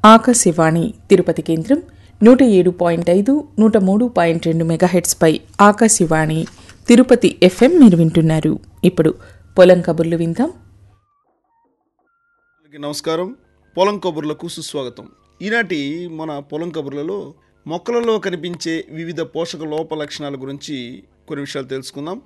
ఆకాశవాణి తిరుపతి కేంద్రం నూట ఏడు పాయింట్ ఐదు నూట మూడు పాయింట్ రెండు మెగాహెట్స్పై ఆకాశవాణి తిరుపతి ఎఫ్ఎం మీరు వింటున్నారు ఇప్పుడు పొలం కబుర్లు విందాం అందరికీ నమస్కారం పొలం కబుర్లకు సుస్వాగతం ఈనాటి మన పొలం కబుర్లలో మొక్కలలో కనిపించే వివిధ పోషక లోప లక్షణాల గురించి కొన్ని విషయాలు తెలుసుకుందాం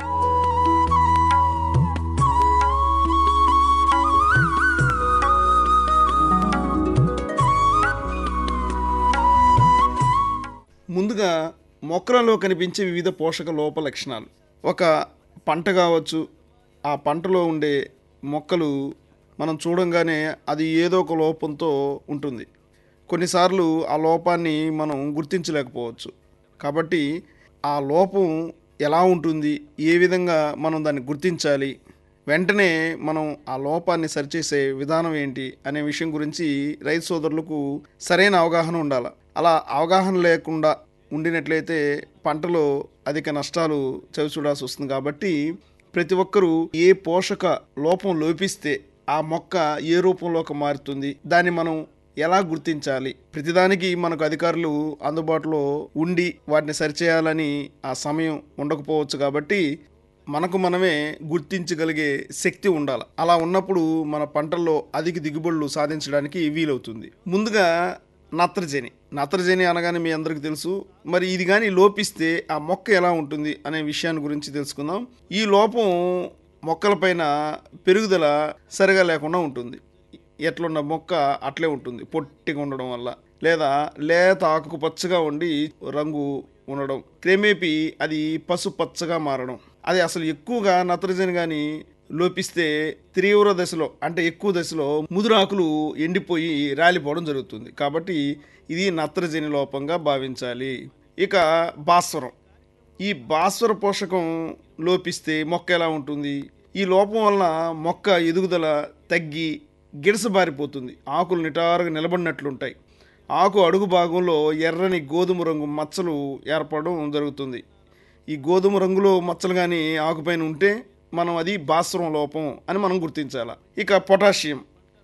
ముందుగా మొక్కలలో కనిపించే వివిధ పోషక లోప లక్షణాలు ఒక పంట కావచ్చు ఆ పంటలో ఉండే మొక్కలు మనం చూడంగానే అది ఏదో ఒక లోపంతో ఉంటుంది కొన్నిసార్లు ఆ లోపాన్ని మనం గుర్తించలేకపోవచ్చు కాబట్టి ఆ లోపం ఎలా ఉంటుంది ఏ విధంగా మనం దాన్ని గుర్తించాలి వెంటనే మనం ఆ లోపాన్ని సరిచేసే విధానం ఏంటి అనే విషయం గురించి రైతు సోదరులకు సరైన అవగాహన ఉండాలి అలా అవగాహన లేకుండా ఉండినట్లయితే పంటలో అధిక నష్టాలు చవిచూడాల్సి వస్తుంది కాబట్టి ప్రతి ఒక్కరూ ఏ పోషక లోపం లోపిస్తే ఆ మొక్క ఏ రూపంలోకి మారుతుంది దాన్ని మనం ఎలా గుర్తించాలి ప్రతిదానికి మనకు అధికారులు అందుబాటులో ఉండి వాటిని సరిచేయాలని ఆ సమయం ఉండకపోవచ్చు కాబట్టి మనకు మనమే గుర్తించగలిగే శక్తి ఉండాలి అలా ఉన్నప్పుడు మన పంటల్లో అధిక దిగుబడులు సాధించడానికి వీలవుతుంది ముందుగా నత్రజని నత్రజని అనగానే మీ అందరికీ తెలుసు మరి ఇది కానీ లోపిస్తే ఆ మొక్క ఎలా ఉంటుంది అనే విషయాన్ని గురించి తెలుసుకుందాం ఈ లోపం మొక్కలపైన పెరుగుదల సరిగా లేకుండా ఉంటుంది ఎట్లున్న మొక్క అట్లే ఉంటుంది పొట్టిగా ఉండడం వల్ల లేదా లేత ఆకుకు పచ్చగా ఉండి రంగు ఉండడం క్రమేపీ అది పసుపచ్చగా మారడం అది అసలు ఎక్కువగా నత్రజని కానీ లోపిస్తే తీవ్ర దశలో అంటే ఎక్కువ దశలో ముదురాకులు ఎండిపోయి రాలిపోవడం జరుగుతుంది కాబట్టి ఇది నత్రజని లోపంగా భావించాలి ఇక భాస్వరం ఈ భాస్వర పోషకం లోపిస్తే మొక్క ఎలా ఉంటుంది ఈ లోపం వలన మొక్క ఎదుగుదల తగ్గి గిడసబారిపోతుంది ఆకులు నిటారుగా నిలబడినట్లుంటాయి ఆకు అడుగు భాగంలో ఎర్రని గోధుమ రంగు మచ్చలు ఏర్పడడం జరుగుతుంది ఈ గోధుమ రంగులో మచ్చలు కానీ ఆకుపైన ఉంటే మనం అది భాస్వరం లోపం అని మనం గుర్తించాలి ఇక పొటాషియం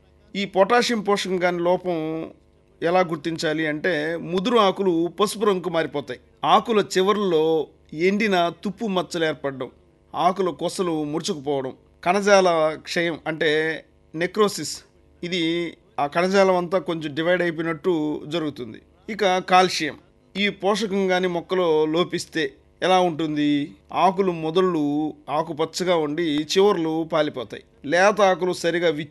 ఈ పొటాషియం పోషకం కాని లోపం ఎలా గుర్తించాలి అంటే ముదురు ఆకులు పసుపు రంగు మారిపోతాయి ఆకుల చివర్లలో ఎండిన తుప్పు మచ్చలు ఏర్పడడం ఆకుల కొసలు ముడుచుకుపోవడం కణజాల క్షయం అంటే నెక్రోసిస్ ఇది ఆ కణజాలం అంతా కొంచెం డివైడ్ అయిపోయినట్టు జరుగుతుంది ఇక కాల్షియం ఈ పోషకం కానీ మొక్కలో లోపిస్తే ఎలా ఉంటుంది ఆకులు మొదళ్ళు ఆకుపచ్చగా ఉండి చివర్లు పాలిపోతాయి లేత ఆకులు సరిగా